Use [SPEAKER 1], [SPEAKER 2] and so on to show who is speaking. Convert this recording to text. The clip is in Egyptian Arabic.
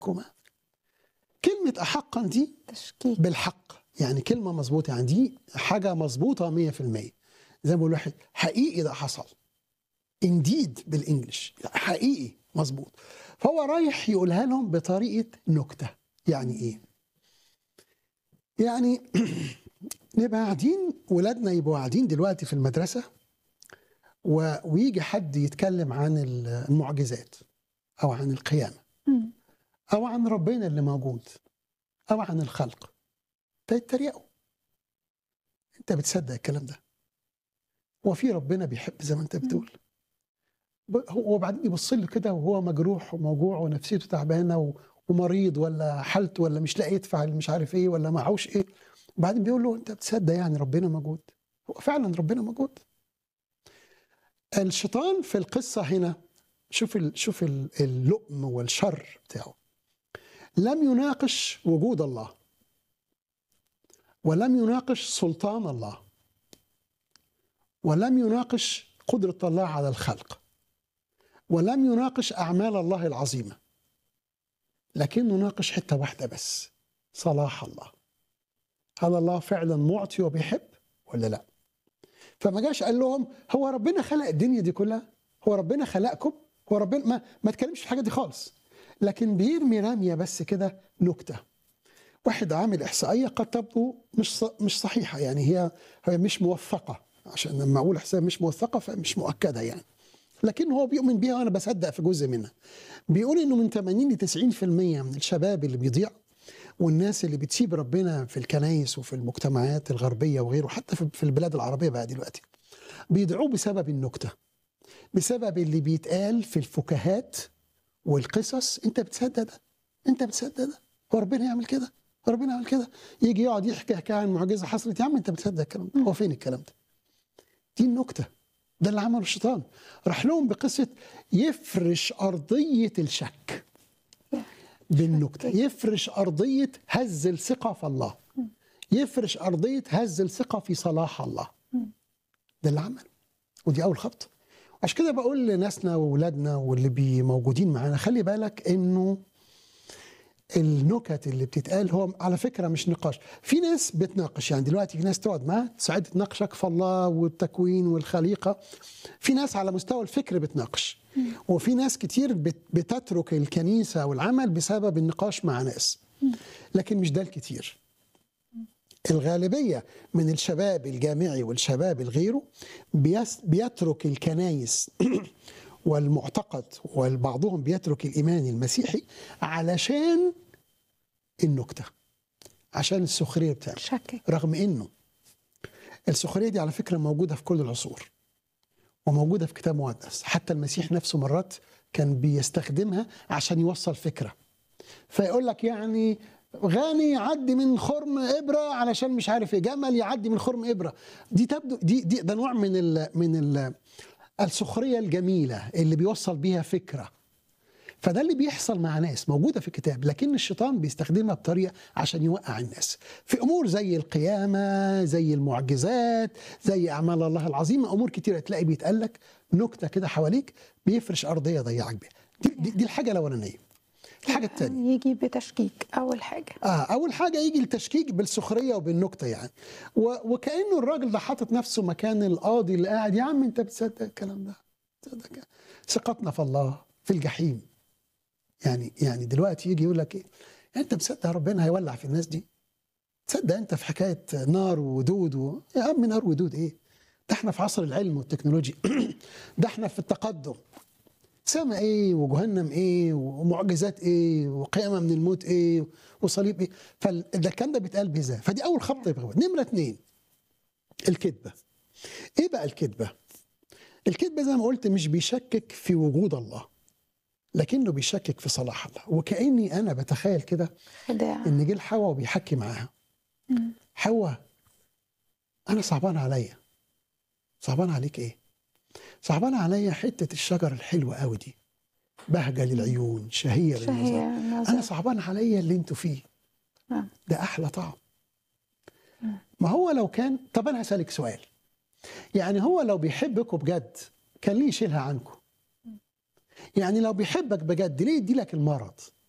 [SPEAKER 1] أحقكما كلمة أحقا دي
[SPEAKER 2] تشكيك
[SPEAKER 1] بالحق يعني كلمة مظبوطة يعني دي حاجة مظبوطة 100% زي ما بقول واحد حقيقي ده حصل انديد بالانجلش حقيقي مظبوط فهو رايح يقولها لهم بطريقة نكتة يعني ايه يعني نبقى قاعدين ولادنا يبقوا قاعدين دلوقتي في المدرسة و... ويجي حد يتكلم عن المعجزات أو عن القيامة
[SPEAKER 2] مم.
[SPEAKER 1] أو عن ربنا اللي موجود أو عن الخلق فيتريقوا أنت بتصدق الكلام ده هو في ربنا بيحب زي ما أنت بتقول ب- هو وبعدين يبص له كده وهو مجروح وموجوع ونفسيته تعبانه و- ومريض ولا حالته ولا مش لاقي يدفع مش عارف ايه ولا معهوش ايه وبعدين بيقول له انت بتصدق يعني ربنا موجود هو فعلا ربنا موجود الشيطان في القصه هنا شوف ال شوف ال- اللؤم والشر بتاعه لم يناقش وجود الله ولم يناقش سلطان الله ولم يناقش قدره الله على الخلق ولم يناقش اعمال الله العظيمه لكنه ناقش حته واحده بس صلاح الله هل الله فعلا معطي وبيحب ولا لا فما جاش قال لهم هو ربنا خلق الدنيا دي كلها هو ربنا خلقكم هو ربنا ما ما اتكلمش في الحاجه دي خالص لكن بيرمي رميه بس كده نكته واحد عامل احصائيه قد تبدو مش ص- مش صحيحه يعني هي هي مش موثقه عشان لما اقول احصائيه مش موثقه فمش مؤكده يعني لكن هو بيؤمن بيها وانا بصدق في جزء منها بيقول انه من 80 ل 90% من الشباب اللي بيضيع والناس اللي بتسيب ربنا في الكنايس وفي المجتمعات الغربيه وغيره حتى في في البلاد العربيه بقى دلوقتي بيدعوه بسبب النكته بسبب اللي بيتقال في الفكاهات والقصص انت بتصدق ده انت بتصدق ده هو ربنا يعمل كده هو ربنا يعمل كده يجي يقعد يحكي حكايه عن معجزه حصلت يا عم انت بتصدق الكلام ده هو فين الكلام ده دي النكته ده اللي عمله الشيطان راح لهم بقصه يفرش ارضيه الشك بالنكته يفرش ارضيه هز الثقه في الله يفرش ارضيه هز الثقه في صلاح الله ده اللي عمله ودي اول خبطه عشان كده بقول لناسنا واولادنا واللي بي موجودين معانا خلي بالك انه النكت اللي بتتقال هو على فكره مش نقاش في ناس بتناقش يعني دلوقتي في ناس تقعد معاها تساعد تناقشك في الله والتكوين والخليقه في ناس على مستوى الفكر بتناقش وفي ناس كتير بت- بتترك الكنيسه والعمل بسبب النقاش مع ناس لكن مش ده الكتير الغالبية من الشباب الجامعي والشباب الغيره بيس بيترك الكنايس والمعتقد وبعضهم بيترك الإيمان المسيحي علشان النكتة عشان السخرية بتاعته
[SPEAKER 2] شكك
[SPEAKER 1] رغم انه السخريه دي على فكره موجوده في كل العصور وموجوده في كتاب مقدس حتى المسيح نفسه مرات كان بيستخدمها عشان يوصل فكره فيقول لك يعني غني يعدي من خرم ابره علشان مش عارف ايه جمل يعدي من خرم ابره دي تبدو دي, دي ده نوع من ال من ال السخريه الجميله اللي بيوصل بيها فكره فده اللي بيحصل مع ناس موجودة في الكتاب لكن الشيطان بيستخدمها بطريقة عشان يوقع الناس في أمور زي القيامة زي المعجزات زي أعمال الله العظيمة أمور كتيرة تلاقي بيتقال لك نكتة كده حواليك بيفرش أرضية يضيعك بيها دي, دي, دي الحاجة الأولانية الحاجة الثانية
[SPEAKER 2] يجي بتشكيك اول حاجه
[SPEAKER 1] آه أول حاجة يجي التشكيك بالسخرية وبالنكتة يعني و وكأنه الراجل ده حاطط نفسه مكان القاضي اللي قاعد يا عم أنت بتصدق الكلام ده تصدق الكلام. ثقتنا في الله في الجحيم يعني يعني دلوقتي يجي يقول لك ايه انت مصدق ربنا هيولع في الناس دي تصدق انت في حكايه نار ودود و... يا عم نار ودود ايه ده احنا في عصر العلم والتكنولوجيا ده احنا في التقدم سما ايه وجهنم ايه ومعجزات ايه وقيامه من الموت ايه وصليب ايه فده الكلام ده بيتقال بذا فدي اول خبطه يبقى نمره اتنين الكذبه ايه بقى الكذبه الكذبه زي ما قلت مش بيشكك في وجود الله لكنه بيشكك في صلاح الله وكاني انا بتخيل كده
[SPEAKER 2] خداع
[SPEAKER 1] ان جه لحواء وبيحكي معاها
[SPEAKER 2] مم.
[SPEAKER 1] حواء انا صعبان عليا صعبان عليك ايه صعبان عليا حته الشجر الحلوه قوي دي بهجه للعيون شهيه
[SPEAKER 2] شهية
[SPEAKER 1] للنظر انا
[SPEAKER 2] النظر
[SPEAKER 1] صعبان عليا اللي انتوا فيه
[SPEAKER 2] نعم.
[SPEAKER 1] ده احلى طعم ما هو لو كان طب انا هسالك سؤال يعني هو لو بيحبكم بجد كان ليه يشيلها عنكم يعني لو بيحبك بجد ليه يدي لك المرض